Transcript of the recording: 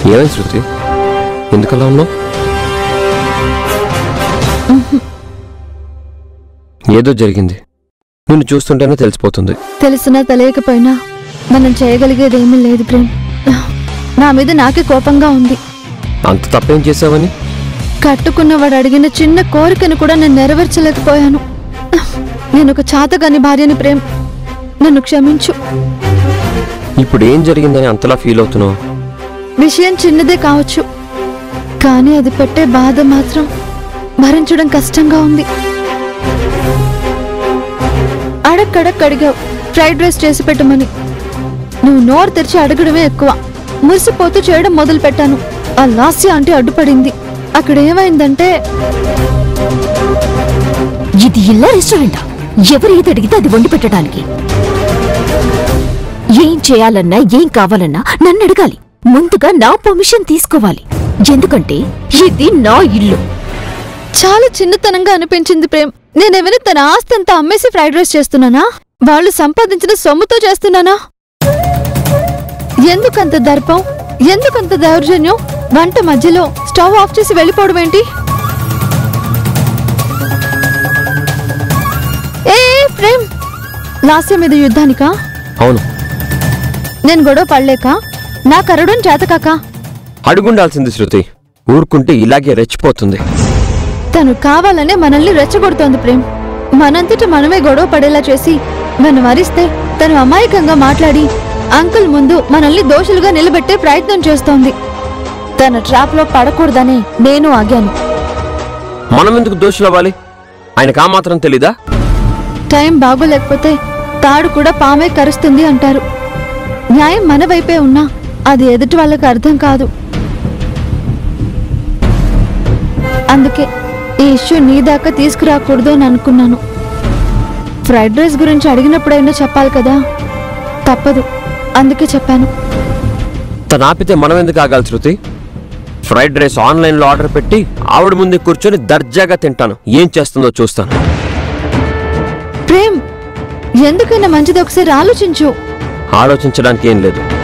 ఏమైంది శృతి ఎందుకలా ఉన్నావు ఏదో జరిగింది నిన్ను చూస్తుంటేనే తెలిసిపోతుంది తెలిసినా తెలియకపోయినా మనం చేయగలిగేదేమీ లేదు ప్రేమ్ నా మీద నాకే కోపంగా ఉంది అంత తప్పేం చేసావని కట్టుకున్నవాడు అడిగిన చిన్న కోరికను కూడా నేను నెరవేర్చలేకపోయాను నేను ఒక చాతగాని భార్యని ప్రేమ్ నన్ను క్షమించు ఇప్పుడు ఏం జరిగిందని అంతలా ఫీల్ అవుతున్నావు విషయం చిన్నదే కావచ్చు కానీ అది పెట్టే బాధ మాత్రం భరించడం కష్టంగా ఉంది అడక్కడక్ అడిగావు ఫ్రైడ్ రైస్ చేసి పెట్టమని నువ్వు నోరు తెరిచి అడగడమే ఎక్కువ మురిసిపోతూ చేయడం మొదలు పెట్టాను ఆ లాస్య అంటే అడ్డుపడింది అక్కడ ఏమైందంటే ఇది ఇల్లా రెస్టారెంటా ఎవరు ఏది అడిగితే అది వండి పెట్టడానికి ఏం చేయాలన్నా ఏం కావాలన్నా నన్ను అడగాలి ముందుగా నా పర్మిషన్ తీసుకోవాలి ఎందుకంటే ఇది నా ఇల్లు చాలా చిన్నతనంగా అనిపించింది ప్రేమ్ నేనేమైనా తన ఆస్తి అంతా అమ్మేసి ఫ్రైడ్ రైస్ చేస్తున్నానా వాళ్ళు సంపాదించిన సొమ్ముతో చేస్తున్నానా ఎందుకంత దర్పం ఎందుకంత దౌర్జన్యం వంట మధ్యలో స్టవ్ ఆఫ్ చేసి వెళ్ళిపోవడం ఏంటి ఏ ఏ, ప్రేమ్ లాస్య మీద యుద్ధానికా అవును నేను గొడవ పడలేక నా కరడం చేతకాక అడుగుండాల్సింది శృతి ఊరుకుంటే ఇలాగే రెచ్చిపోతుంది తను కావాలనే మనల్ని రెచ్చగొడుతోంది ప్రేమ్ మనంతట మనమే గొడవ పడేలా చేసి నన్ను వరిస్తే తను అమాయకంగా మాట్లాడి అంకుల్ ముందు మనల్ని దోషులుగా నిలబెట్టే ప్రయత్నం చేస్తోంది తన ట్రాప్ లో పడకూడదని నేను ఆగాను మనం ఎందుకు దోషులవ్వాలి ఆయనకు ఆ మాత్రం తెలీదా టైం బాగోలేకపోతే తాడు కూడా పామే కరుస్తుంది అంటారు న్యాయం మన వైపే ఉన్నా అది ఎదుటి వాళ్ళకి అర్థం కాదు అందుకే ఈ ఇష్యూ నీ దాకా తీసుకురాకూడదు అని అనుకున్నాను ఫ్రైడ్ రైస్ గురించి అడిగినప్పుడైనా చెప్పాలి కదా తప్పదు అందుకే చెప్పాను తను ఆపితే మనం ఎందుకు ఆగాలి శృతి ఫ్రైడ్ రైస్ ఆన్లైన్లో ఆర్డర్ పెట్టి ఆవిడ ముందే కూర్చొని దర్జాగా తింటాను ఏం చేస్తుందో చూస్తాను ప్రేమ్ ఎందుకైనా మంచిది ఒకసారి ఆలోచించు ఆలోచించడానికి ఏం లేదు